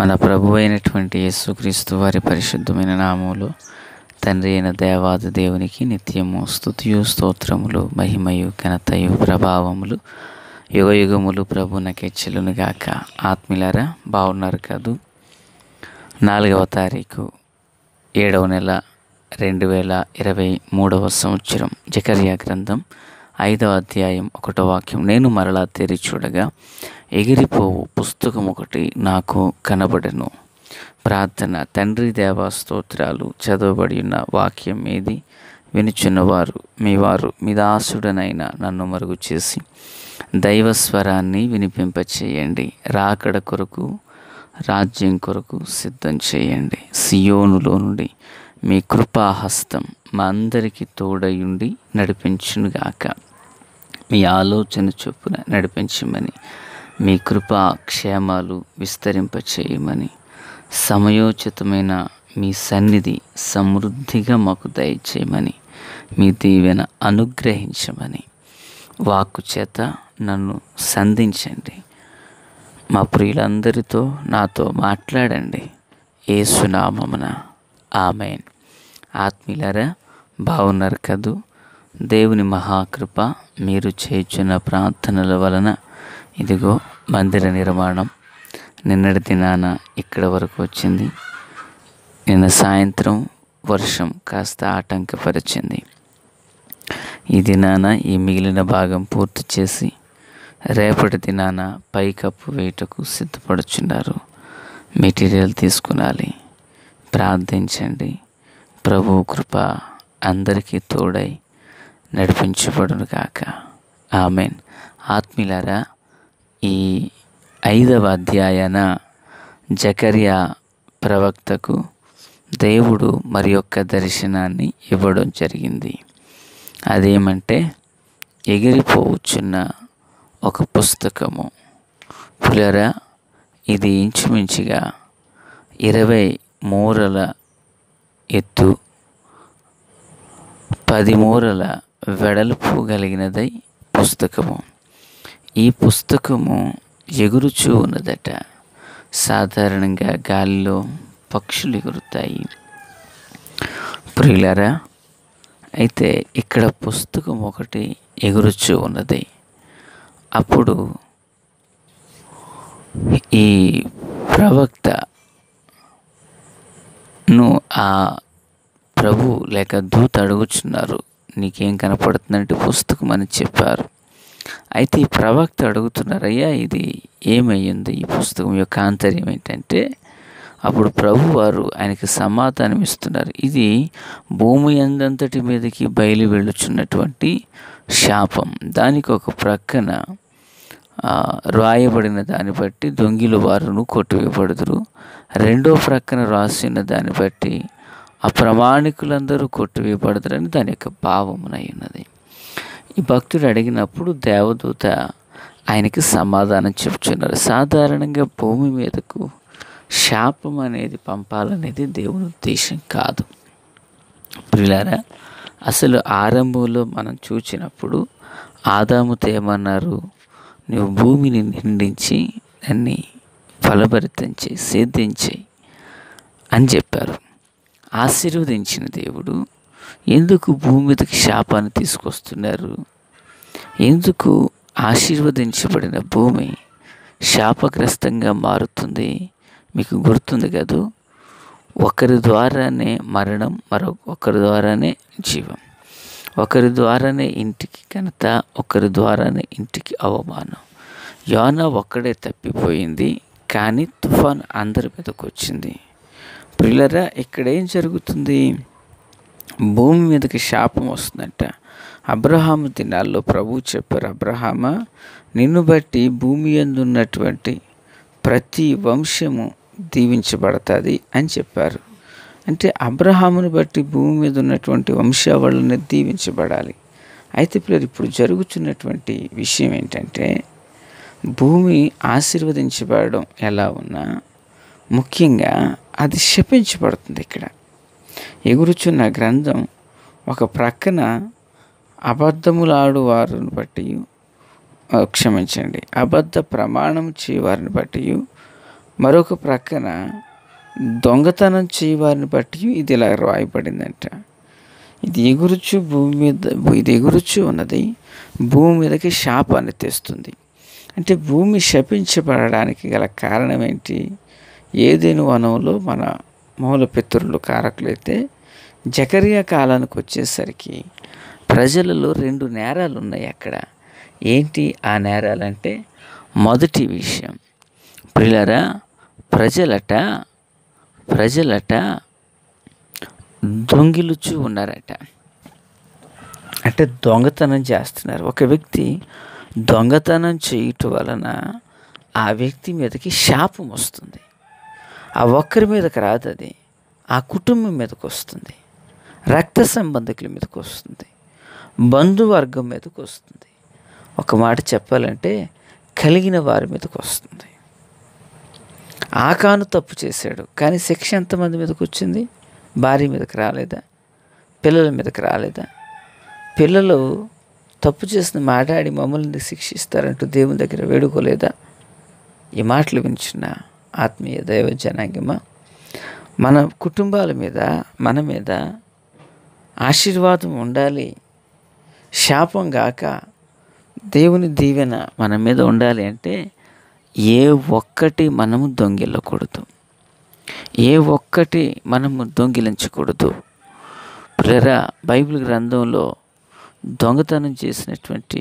మన ప్రభు అయినటువంటి యేసుక్రీస్తు వారి పరిశుద్ధమైన నామములో తండ్రి అయిన దేవాది దేవునికి నిత్యము స్తుతియు స్తోత్రములు మహిమయు ఘనతయు ప్రభావములు యుగ యుగములు ప్రభునకెచ్చలును గాక ఆత్మీయులారా బాగున్నారు కదూ నాలుగవ తారీఖు ఏడవ నెల రెండు వేల ఇరవై మూడవ సంవత్సరం జకర్యా గ్రంథం ఐదవ అధ్యాయం ఒకటో వాక్యం నేను మరలా తెరి చూడగా ఎగిరిపోవు పుస్తకం ఒకటి నాకు కనబడెను ప్రార్థన తండ్రి దేవా స్తోత్రాలు చదవబడి ఉన్న వాక్యం ఏది వినుచున్నవారు మీ వారు మీ దాసుడనైన నన్ను మరుగు చేసి దైవస్వరాన్ని వినిపింపచేయండి రాకడ కొరకు రాజ్యం కొరకు సిద్ధం చేయండి సియోనులో నుండి మీ కృపాహస్తం మా అందరికీ తోడయుండి నడిపించునుగాక మీ ఆలోచన చొప్పున నడిపించమని మీ కృపా క్షేమాలు విస్తరింపచేయమని సమయోచితమైన మీ సన్నిధి సమృద్ధిగా మాకు దయచేయమని మీ దీవెన అనుగ్రహించమని వాక్కు చేత నన్ను సంధించండి మా ప్రియులందరితో నాతో మాట్లాడండి ఏసునామమున ఆమెన్ ఆత్మీయులారా బాగున్నారు కదూ దేవుని మహాకృప మీరు చేయుచున్న ప్రార్థనల వలన ఇదిగో మందిర నిర్మాణం నిన్నటి దినాన ఇక్కడ వరకు వచ్చింది నిన్న సాయంత్రం వర్షం కాస్త ఆటంకపరిచింది ఈ దినాన ఈ మిగిలిన భాగం పూర్తి చేసి రేపటి దినాన పైకప్పు వేయటకు సిద్ధపడుచున్నారు మెటీరియల్ తీసుకునాలి ప్రార్థించండి ప్రభు కృప అందరికీ తోడై నడిపించబడును కాక ఆమెన్ ఆత్మీయులారా ఈ ఐదవ అధ్యాయన జకర్యా ప్రవక్తకు దేవుడు మరి యొక్క దర్శనాన్ని ఇవ్వడం జరిగింది అదేమంటే ఎగిరిపోవచ్చున్న ఒక పుస్తకము పులరా ఇది ఇంచుమించుగా ఇరవై మూరల ఎత్తు పది మూరల వెడల్పు కలిగినదై పుస్తకము ఈ పుస్తకము ఎగురుచూ ఉన్నదట సాధారణంగా గాలిలో పక్షులు ఎగురుతాయి ప్రియులరా అయితే ఇక్కడ పుస్తకం ఒకటి ఎగురుచూ ఉన్నది అప్పుడు ఈ ప్రవక్తను ఆ ప్రభు లేక దూత అడుగుచున్నారు నీకేం కనపడుతుందంటే పుస్తకం అని చెప్పారు అయితే ఈ ప్రవక్త అడుగుతున్నారు అయ్యా ఇది ఏమయ్యింది ఈ పుస్తకం యొక్క ఆంతర్యం ఏంటంటే అప్పుడు ప్రభు వారు ఆయనకి సమాధానం ఇస్తున్నారు ఇది భూమి అందంతటి మీదకి బయలు వెళ్ళుచున్నటువంటి శాపం దానికి ఒక ప్రక్కన రాయబడిన దాన్ని బట్టి దొంగిలు వారును కొట్టివేయబడుదురు రెండో ప్రక్కన రాసిన దాన్ని బట్టి అప్రమాణికులందరూ కొట్టివేయబడతారని దాని యొక్క భావమునై ఉన్నది ఈ భక్తుడు అడిగినప్పుడు దేవదూత ఆయనకి సమాధానం చెప్తున్నారు సాధారణంగా భూమి మీదకు శాపం అనేది పంపాలనేది దేవుని ఉద్దేశం కాదు ప్రిలారా అసలు ఆరంభంలో మనం చూసినప్పుడు ఆదాముతో ఏమన్నారు నువ్వు భూమిని నిండించి దాన్ని ఫలభరితం చేయి సేద్యం చేయి అని చెప్పారు ఆశీర్వదించిన దేవుడు ఎందుకు భూమి మీదకి శాపాన్ని తీసుకొస్తున్నారు ఎందుకు ఆశీర్వదించబడిన భూమి శాపగ్రస్తంగా మారుతుంది మీకు గుర్తుంది కదూ ఒకరి ద్వారానే మరణం మరో ఒకరి ద్వారానే జీవం ఒకరి ద్వారానే ఇంటికి ఘనత ఒకరి ద్వారానే ఇంటికి అవమానం యోన ఒక్కడే తప్పిపోయింది కానీ తుఫాన్ అందరి మీదకి వచ్చింది పిల్లరా ఇక్కడ ఏం జరుగుతుంది భూమి మీదకి శాపం వస్తుందంట అబ్రహాము దినాల్లో ప్రభు చెప్పారు అబ్రహామ నిన్ను బట్టి భూమి ఉన్నటువంటి ప్రతి వంశము దీవించబడుతుంది అని చెప్పారు అంటే అబ్రహామును బట్టి భూమి మీద ఉన్నటువంటి వంశావళిని దీవించబడాలి అయితే పిల్లలు ఇప్పుడు జరుగుతున్నటువంటి విషయం ఏంటంటే భూమి ఆశీర్వదించబడడం ఎలా ఉన్నా ముఖ్యంగా అది శపించబడుతుంది ఇక్కడ ఎగురుచున్న గ్రంథం ఒక ప్రక్కన అబద్ధములాడు వారిని బట్టి క్షమించండి అబద్ధ ప్రమాణం చేయవారిని బట్టి మరొక ప్రక్కన దొంగతనం చేయవారిని బట్టి ఇది ఇలా రాయబడిందంట ఇది ఎగురుచు భూమి మీద ఇది ఎగురుచు ఉన్నది భూమి మీదకి శాపాన్ని తెస్తుంది అంటే భూమి శపించబడడానికి గల కారణం ఏంటి ఏదేను వనంలో మన మూల పితరులు కారకులైతే జకరియా కాలానికి వచ్చేసరికి ప్రజలలో రెండు నేరాలు ఉన్నాయి అక్కడ ఏంటి ఆ నేరాలంటే మొదటి విషయం ప్రిలరా ప్రజలట ప్రజలట దొంగిలుచు ఉన్నారట అంటే దొంగతనం చేస్తున్నారు ఒక వ్యక్తి దొంగతనం చేయటం వలన ఆ వ్యక్తి మీదకి శాపం వస్తుంది ఆ ఒక్కరి మీదకి రాదు అది ఆ కుటుంబం మీదకి వస్తుంది రక్త సంబంధికుల మీదకి వస్తుంది బంధువర్గం మీదకి వస్తుంది ఒక మాట చెప్పాలంటే కలిగిన వారి మీదకి వస్తుంది ఆకాను తప్పు చేశాడు కానీ శిక్ష ఎంతమంది మీదకి వచ్చింది భార్య మీదకి రాలేదా పిల్లల మీదకి రాలేదా పిల్లలు తప్పు చేసిన మాట్లాడి మమ్మల్ని శిక్షిస్తారంటూ దేవుని దగ్గర వేడుకోలేదా ఈ మాటలు వినిచిన ఆత్మీయ దైవ జనాంగమా మన కుటుంబాల మీద మన మీద ఆశీర్వాదం ఉండాలి శాపం గాక దేవుని దీవెన మన మీద ఉండాలి అంటే ఏ ఒక్కటి మనము దొంగిల్లకూడదు ఏ ఒక్కటి మనము దొంగిలించకూడదు ప్రేరా బైబిల్ గ్రంథంలో దొంగతనం చేసినటువంటి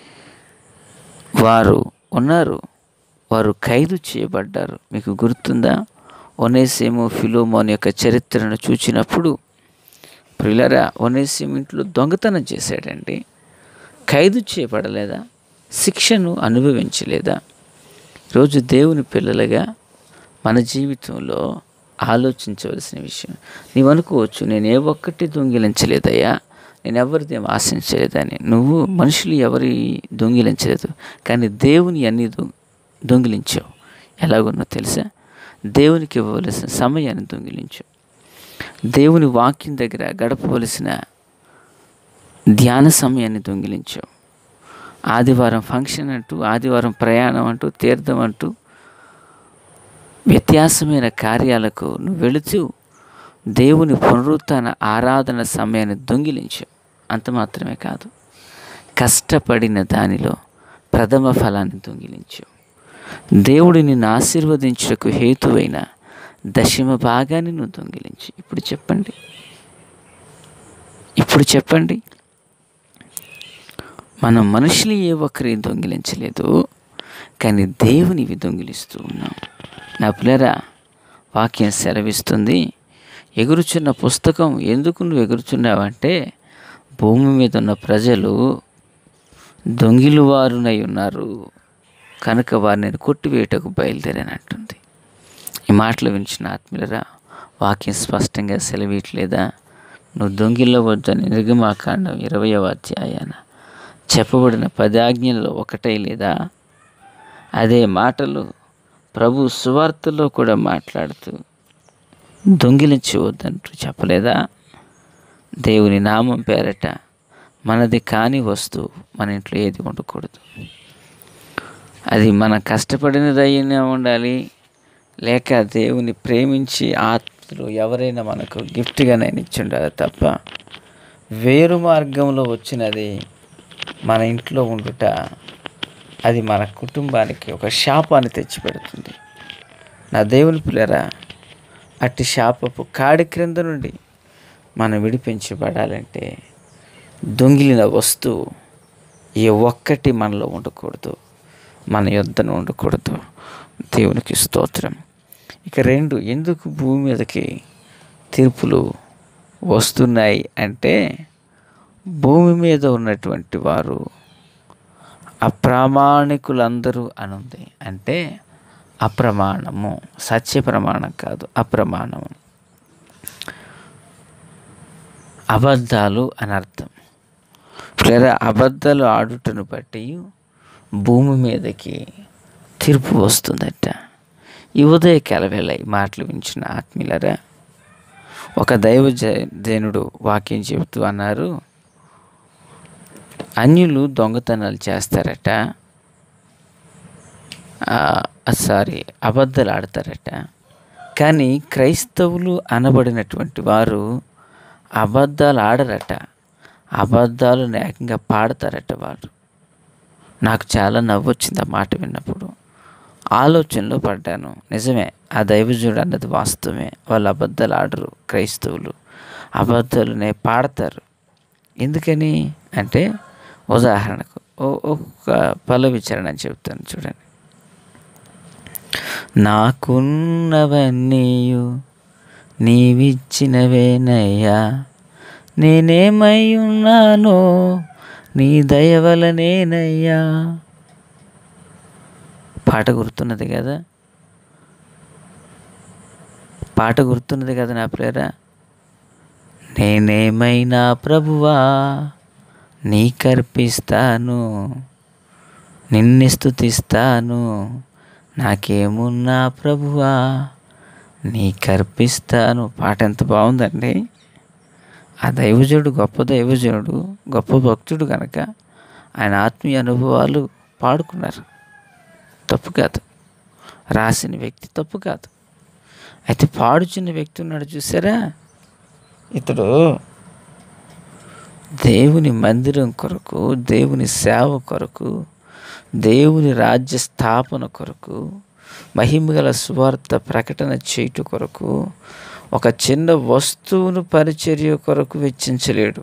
వారు ఉన్నారు వారు ఖైదు చేయబడ్డారు మీకు గుర్తుందా ఒనేసేమో ఫిలోమోన్ యొక్క చరిత్రను చూచినప్పుడు ప్రిలరా ఒనేసేము ఇంట్లో దొంగతనం చేశాడండి ఖైదు చేయబడలేదా శిక్షను అనుభవించలేదా ఈరోజు దేవుని పిల్లలుగా మన జీవితంలో ఆలోచించవలసిన విషయం నీవు అనుకోవచ్చు నేను ఏ ఒక్కటి దొంగిలించలేదయ్యా నేను ఎవరిది ఏం ఆశించలేదని నువ్వు మనుషులు ఎవరి దొంగిలించలేదు కానీ దేవుని అన్ని దొ- దొంగిలించావు ఎలాగున్నో తెలుసా దేవునికి ఇవ్వవలసిన సమయాన్ని దొంగిలించావు దేవుని వాక్యం దగ్గర గడపవలసిన ధ్యాన సమయాన్ని దొంగిలించావు ఆదివారం ఫంక్షన్ అంటూ ఆదివారం ప్రయాణం అంటూ తీర్థం అంటూ వ్యత్యాసమైన కార్యాలకు నువ్వు వెళుతూ దేవుని పునరుత్థాన ఆరాధన సమయాన్ని దొంగిలించావు అంత మాత్రమే కాదు కష్టపడిన దానిలో ప్రథమ ఫలాన్ని దొంగిలించావు దేవుడు నిన్ను ఆశీర్వదించుటకు హేతువైన దశమ భాగాన్ని నువ్వు దొంగిలించి ఇప్పుడు చెప్పండి ఇప్పుడు చెప్పండి మనం మనుషులు ఏ ఒక్కరి దొంగిలించలేదు కానీ దేవునివి దొంగిలిస్తూ ఉన్నాం నా పిల్లరా వాక్యం సెలవిస్తుంది ఎగురుచున్న పుస్తకం ఎందుకు నువ్వు ఎగురుచున్నావంటే భూమి మీద ఉన్న ప్రజలు దొంగిలువారునై ఉన్నారు కనుక వారిని నేను కొట్టివేయటకు బయలుదేరానంటుంది ఈ మాటలు వినిచిన ఆత్మీయులరా వాక్యం స్పష్టంగా సెలవీయట్లేదా నువ్వు దొంగిల్లవద్దని నిర్గమాకాండం ఇరవయవ అధ్యాయాన చెప్పబడిన పది ఆజ్ఞల్లో ఒకటే లేదా అదే మాటలు ప్రభు సువార్తలో కూడా మాట్లాడుతూ దొంగిలించవద్దంటూ చెప్పలేదా దేవుని నామం పేరట మనది కాని వస్తువు మన ఇంట్లో ఏది ఉండకూడదు అది మన కష్టపడినది అయినా ఉండాలి లేక దేవుని ప్రేమించి ఆత్మలు ఎవరైనా మనకు గిఫ్ట్గా నేను ఇచ్చి ఉండాలి తప్ప వేరు మార్గంలో వచ్చినది మన ఇంట్లో ఉండుట అది మన కుటుంబానికి ఒక శాపాన్ని తెచ్చిపెడుతుంది నా దేవుని పిల్లరా అట్టి శాపపు కాడి క్రింద నుండి మనం విడిపించబడాలంటే దొంగిలిన వస్తువు ఏ ఒక్కటి మనలో ఉండకూడదు మన యొద్దన ఉండకూడదు దేవునికి స్తోత్రం ఇక రెండు ఎందుకు భూమి మీదకి తీర్పులు వస్తున్నాయి అంటే భూమి మీద ఉన్నటువంటి వారు అప్రామాణికులందరూ అనుంది అంటే అప్రమాణము సత్య ప్రమాణం కాదు అప్రమాణము అబద్ధాలు అని అర్థం లేదా అబద్ధాలు ఆడుటను బట్టి భూమి మీదకి తీర్పు వస్తుందట ఈ ఉదయ కలవేళ ఈ మాటలు వించిన ఆత్మీయులరా ఒక దైవ జనుడు వాక్యం చెబుతూ అన్నారు అన్యులు దొంగతనాలు చేస్తారట ఆ, సారీ అబద్ధాలు ఆడతారట కానీ క్రైస్తవులు అనబడినటువంటి వారు అబద్ధాలు ఆడరట అబద్ధాలు ఏకంగా పాడతారట వారు నాకు చాలా నవ్వొచ్చింది ఆ మాట విన్నప్పుడు ఆలోచనలో పడ్డాను నిజమే ఆ దైవజుడు అన్నది వాస్తవమే వాళ్ళు అబద్ధాలు ఆడరు క్రైస్తవులు అబద్ధాలునే పాడతారు ఎందుకని అంటే ఉదాహరణకు ఓ- ఒక పల విచారణ అని చెప్తాను చూడండి నాకున్నవన్నీయు నీవిచ్చినవేనయ్యా నేనేమై ఉన్నానో నీ దయ వలనేనయ్యా పాట గుర్తున్నది కదా పాట గుర్తున్నది కదా నా ప్రేర నేనేమైనా ప్రభువా నీకర్పిస్తాను నిన్ను స్తుతిస్తాను నాకేమున్నా ప్రభువా నీకర్పిస్తాను పాట ఎంత బాగుందండి ఆ దైవజనుడు గొప్ప దైవజనుడు గొప్ప భక్తుడు కనుక ఆయన ఆత్మీయ అనుభవాలు పాడుకున్నారు తప్పు కాదు రాసిన వ్యక్తి తప్పు కాదు అయితే పాడుచున్న వ్యక్తి ఉన్నాడు చూసారా ఇతడు దేవుని మందిరం కొరకు దేవుని సేవ కొరకు దేవుని రాజ్య స్థాపన కొరకు మహిమగల స్వార్థ ప్రకటన చేయుట కొరకు ఒక చిన్న వస్తువును పరిచర్య కొరకు వెచ్చించలేడు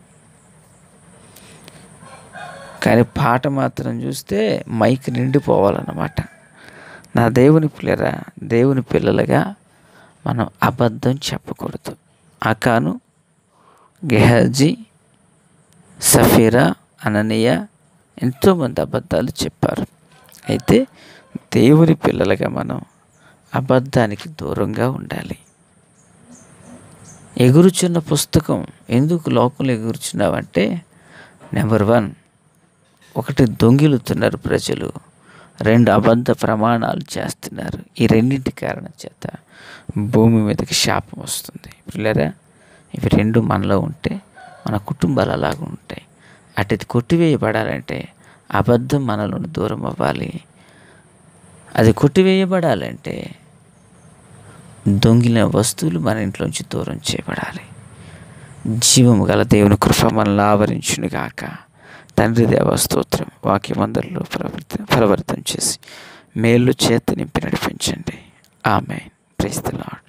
కానీ పాట మాత్రం చూస్తే మైక్ నిండిపోవాలన్నమాట నా దేవుని పిల్లరా దేవుని పిల్లలుగా మనం అబద్ధం చెప్పకూడదు అకాను గెహజీ సఫీరా అననీయ ఎంతోమంది అబద్ధాలు చెప్పారు అయితే దేవుని పిల్లలుగా మనం అబద్ధానికి దూరంగా ఉండాలి ఎగురుచున్న పుస్తకం ఎందుకు లోకంలో ఎగురుచున్నావంటే నెంబర్ వన్ ఒకటి దొంగిలుతున్నారు ప్రజలు రెండు అబద్ధ ప్రమాణాలు చేస్తున్నారు ఈ రెండింటి కారణం చేత భూమి మీదకి శాపం వస్తుంది పిల్లరా ఇవి రెండు మనలో ఉంటే మన కుటుంబాలు అలాగ ఉంటాయి అటు కొట్టివేయబడాలంటే అబద్ధం మనలో దూరం అవ్వాలి అది కొట్టివేయబడాలంటే దొంగిలిన వస్తువులు మన ఇంట్లోంచి దూరం చేయబడాలి జీవము గల దేవుని కృప మనల్ని ఆవరించును గాక తండ్రి దేవ స్తోత్రం వాక్యమందరిలో ప్రవర్త పరివర్తన చేసి మేలు చేత నింపి నడిపించండి ఆమె ప్రైస్తలాడ్